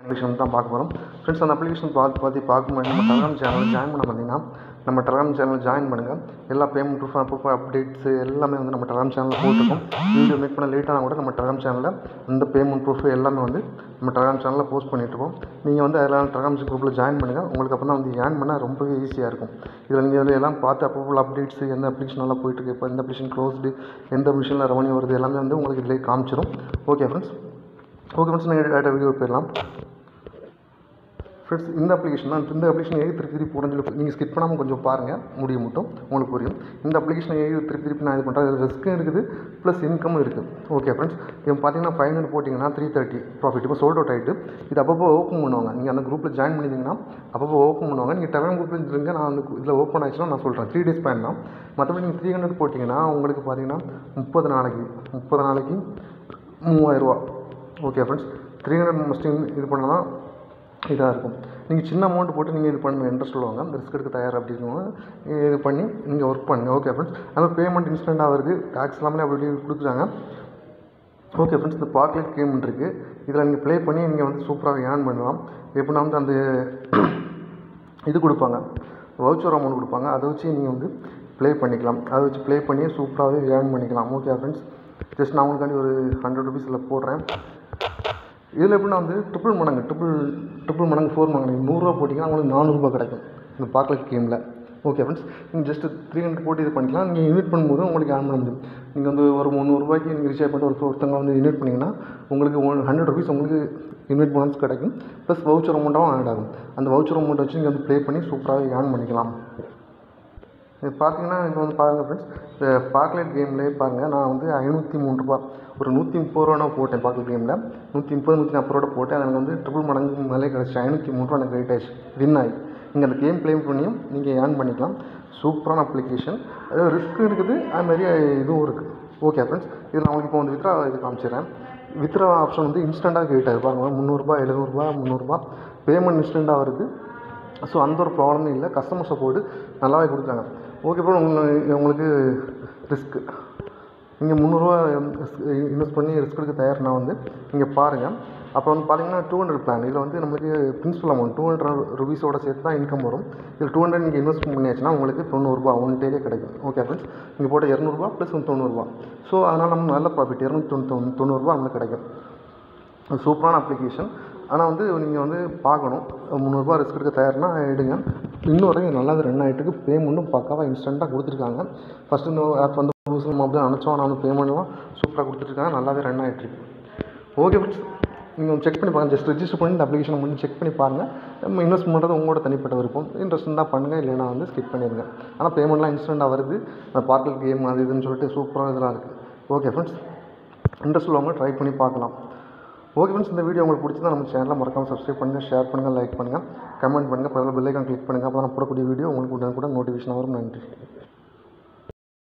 application தான் பார்க்க போகிறோம் ஃப்ரெண்ட்ஸ் அந்த அப்ளிகேஷன் பார்த்து பார்த்து பார்க்கும்போது நம்ம டெலகிராம் சேனல் ஜாயின் பண்ண பார்த்தீங்கன்னா நம்ம டெலகிராம் சேனல் ஜாயின் பண்ணுங்கள் எல்லா பேமெண்ட் ப்ரூஃப் ப்ரூஃப் அப்டேட்ஸ் எல்லாமே வந்து நம்ம டெலகிராம் சேனலில் போட்டிருக்கோம் வீடியோ மேக் பண்ண லேட் ஆனால் கூட நம்ம டெலகிராம் சேனலில் அந்த பேமெண்ட் ப்ரூஃப் எல்லாமே வந்து நம்ம டெலகிராம் சேனலில் போஸ்ட் பண்ணிட்டுருக்கோம் நீங்கள் வந்து அதில் டெலகிராம் குரூப்பில் ஜாயின் பண்ணுங்கள் உங்களுக்கு அப்போ தான் வந்து ஏர்ன் பண்ண ரொம்பவே ஈஸியாக இருக்கும் இதில் நீங்கள் இதில் எல்லாம் பார்த்து அப்போ அப்டேட்ஸ் எந்த அப்ளிகேஷன் நல்லா போயிட்டுருக்கு இப்போ எந்த அப்ளிகேஷன் க்ளோஸ்டு எந்த அப்ளிகேஷனில் ரெவன்யூ வருது எல்லாமே வந்து உங்களுக்கு இதிலே காமிச்சிடும் ஓகே ஃப்ரெண்ட்ஸ் ஓகே ஃப்ரெண்ட்ஸ் நீங்கள் டேட்டா வீடியோ போயிடலாம் ஃப்ரெண்ட்ஸ் இந்த அப்ளிகேஷன் தான் இந்த அப்ளிகேஷன் ஏகி திருப்பி திருப்பி போடணும் சொல்லி நீங்கள் ஸ்கிப் பண்ணாமல் கொஞ்சம் பாருங்கள் முடியும் மட்டும் உங்களுக்கு புரியும் இந்த அப்ளிகேஷன் ஏகி திருப்பி திருப்பி நான் இது பண்ணுறேன் ரிஸ்க்கும் இருக்குது ப்ளஸ் இன்கமும் இருக்குது ஓகே ஃப்ரெண்ட்ஸ் இப்போ பார்த்தீங்கன்னா ஃபைவ் ஹண்ட்ரட் போட்டிங்கன்னா த்ரீ தேர்ட்டி ப்ராஃபிட் இப்போ சோல்ட் அவுட் ஆகிட்டு இது அப்பப்போ ஓப்பன் பண்ணுவாங்க நீங்கள் அந்த குரூப்பில் ஜாயின் பண்ணியிருந்தீங்கன்னா அப்பப்போ ஓப்பன் பண்ணுவாங்க நீங்கள் டெவன் குரூப்பில் இருங்க நான் அந்த இதில் ஓப்பன் ஆச்சுன்னா நான் சொல்கிறேன் த்ரீ டேஸ் பிளான் தான் மற்றபடி நீங்கள் த்ரீ ஹண்ட்ரட் போட்டிங்கன்னா உங்களுக்கு பார்த்தீங்கன்னா முப்பது நாளைக்கு முப்பது நாளைக்கு மூவாயிரரூவா ஓகே ஃப்ரெண்ட்ஸ் த்ரீ ஹண்ட்ரட் மஸ்டிங் இது பண்ணால் தான் இதாக இருக்கும் நீங்கள் சின்ன அமௌண்ட் போட்டு நீங்கள் இது பண்ண இன்ட்ரெஸ்ட் சொல்லுவாங்க அந்த ரிஸ்க் எடுக்க தயார் அப்படின்னு இது பண்ணி நீங்கள் ஒர்க் பண்ணுங்கள் ஓகே ஃப்ரெண்ட்ஸ் அந்த பேமெண்ட் இன்ஸ்டண்ட்டாக வருது டேக்ஸ் எல்லாமே அப்படி இப்படி கொடுக்குறாங்க ஓகே ஃப்ரெண்ட்ஸ் இந்த பாக்லெட் கேம் இருக்குது இதில் நீங்கள் ப்ளே பண்ணி நீங்கள் வந்து சூப்பராக ஏர்ன் பண்ணலாம் எப்படின்னா வந்து அந்த இது கொடுப்பாங்க வவுச்சர் அமௌண்ட் கொடுப்பாங்க அதை வச்சு நீங்கள் வந்து ப்ளே பண்ணிக்கலாம் அதை வச்சு ப்ளே பண்ணி சூப்பராகவே ஏர்ன் பண்ணிக்கலாம் ஓகே ஃப்ரெண்ட்ஸ் ஜஸ்ட் நான் உங்களுக்காண்டி ஒரு ஹண்ட்ரட் ருபீஸில் போடுறேன் இதில் எப்படின்னா வந்து ட்ரிபிள் மடங்கு ட்ரிபிள் ட்ரிபிள் மடங்கு ஃபோர் மடங்கு நீங்கள் நூறுரூவா போட்டிங்கன்னா உங்களுக்கு நானூறுரூபா கிடைக்கும் இந்த பாக்லெட் கேமில் ஓகே ஃப்ரெண்ட்ஸ் நீங்கள் ஜஸ்ட் த்ரீ ஹண்ட்ரட் போட்டு இது பண்ணிக்கலாம் நீங்கள் இன்வைட் பண்ணும்போது உங்களுக்கு ஏர்ன் பண்ண முடியும் நீங்கள் வந்து ஒரு முந்நூறுரூபாய்க்கு நீங்கள் ரீசார்ஜ் பண்ணிட்டு ஒரு ஒருத்தவங்க வந்து இன்வைட் பண்ணிங்கன்னா உங்களுக்கு ஒன் ஹண்ட்ரட் ருபீஸ் உங்களுக்கு இன்வைட் போனஸ் கிடைக்கும் ப்ளஸ் வவுச்சர் அமௌண்ட்டாகவும் ஆட் ஆகும் அந்த வவுச்சர் அமௌண்ட்டை வச்சு நீங்கள் வந்து ப்ளே பண்ணி சூப்பராக ஏர்ன் பண்ணிக்கலாம் இது பார்த்தீங்கன்னா இப்போ வந்து பாருங்கள் ஃப்ரெண்ட்ஸ் இந்த பாக்லேட் கேம்லேயே பாருங்கள் நான் வந்து ஐநூற்றி மூணு ரூபா ஒரு நூற்றி முப்பது ரூபா நான் போட்டேன் பாக்லேட் கேமில் நூற்றி முப்பது நூற்றி நாற்பது ரூபா போட்டேன் எனக்கு வந்து ட்ரிபிள் மடங்கு மேலே கிடச்சி ஐநூற்றி மூணு ரூபா எனக்கு கிரெடிட் ஆயிடுச்சு வின் ஆகி நீங்கள் அந்த கேம் ப்ளே பண்ணியும் நீங்கள் ஏர்ன் பண்ணிக்கலாம் சூப்பரான அப்ளிகேஷன் அது ரிஸ்க்கும் இருக்குது அது மாதிரி இதுவும் இருக்குது ஓகே ஃப்ரெண்ட்ஸ் இது நான் உங்களுக்கு இப்போ வந்து வித்ரா இது காமிச்சிடுறேன் வித்ரா ஆப்ஷன் வந்து இன்ஸ்டண்ட்டாக கிரெடிட் ஆகுது பாருங்கள் முந்நூறுரூபா எழுநூறுபா முந்நூறுரூபா பேமெண்ட் இன்ஸ்டண்ட்டாக வருது ஸோ அந்த ஒரு ப்ராப்ளமும் இல்லை கஸ்டமர் சப்போர்ட்டு நல்லாவே கொடுத்தாங்க ஓகே ப்ரோ உங்களுக்கு உங்களுக்கு ரிஸ்க்கு நீங்கள் முந்நூறுரூவா இன்வெஸ்ட் பண்ணி ரிஸ்க் எடுக்க தயார்னா வந்து நீங்கள் பாருங்கள் அப்புறம் வந்து பார்த்தீங்கன்னா டூ ஹண்ட்ரட் பிளான் இதில் வந்து நம்மளுக்கு பிரின்சிபல் அமௌண்ட் டூ ஹண்ட்ரட் ருபீஸோட சேர்த்து தான் இன்கம் வரும் இதில் டூ ஹண்ட்ரட் நீங்கள் இன்வெஸ்ட் பண்ணியாச்சுன்னா உங்களுக்கு தொண்ணூறுரூபா ஒன் டேலே கிடைக்கும் ஓகே ஃப்ரெண்ட்ஸ் நீங்கள் போட்ட இரநூறுபா ப்ளஸ் தொண்ணூறுரூபா ஸோ அதனால் நம்ம நல்ல ப்ராஃபிட் இரநூத்தி தொண்ணூற்றி தொண்ணூறுரூபா நம்மளுக்கு கிடைக்கும் சூப்பரான அப்ளிகேஷன் ஆனால் வந்து நீங்கள் வந்து பார்க்கணும் முந்நூறுரூபா ரிஸ்க் எடுக்க தயார்னா எடுங்க இன்னும் வரைக்கும் நல்லாவே ரன் ஆகிட்டு பேமெண்ட்டும் பக்காவாக இன்ஸ்டண்ட்டாக கொடுத்துருக்காங்க ஃபஸ்ட்டு இந்த ஆப் வந்து புதுசு நம்ம அப்படியே அனுப்பிச்சோம் நான் வந்து பேமெண்ட்லாம் சூப்பராக கொடுத்துட்ருக்காங்க நல்லாவே ரன் ஆகிட்டுருக்கு ஓகே ஃப்ரெண்ட்ஸ் நீங்கள் செக் பண்ணி பாருங்கள் ஜஸ்ட் ரெஜிஸ்டர் பண்ணி இந்த அப்ளிகேஷனை பண்ணி செக் பண்ணி பாருங்கள் நம்ம இன்வெஸ்ட் பண்ணுறது உங்களோட தனிப்பட்ட விருப்பம் இன்ட்ரெஸ்ட் இருந்தால் பண்ணுங்கள் இல்லைனா வந்து ஸ்கிப் பண்ணிடுங்க ஆனால் பேமெண்ட்லாம் இன்ஸ்டண்ட்டாக வருது அந்த பார்க்கல் கேம் அது இதுன்னு சொல்லிட்டு சூப்பராக இதெல்லாம் இருக்குது ஓகே ஃப்ரெண்ட்ஸ் இன்ட்ரெஸ்ட் உள்ளவங்க ட்ரை பண்ணி பார்க்கலாம் ஓகே ஃப்ரெண்ட்ஸ் இந்த வீடியோ உங்களுக்கு பிடிச்சிருந்தா நம்ம சேனலை மறக்காமல் சப்ஸ்கிரைப் பண்ணுங்கள் ஷேர் பண்ணுங்கள் லைக் பண்ணுங்கள் கமெண்ட் பண்ணுங்கள் பக்கத்தில் பெல் ஐக்கான் கிளிக் பண்ணுங்கள் அப்போ நான் போடக்கூடிய வீடியோ உங்களுக்கு உடனே கூட நோட்டிஃபிகேஷன் வரும் நன்றி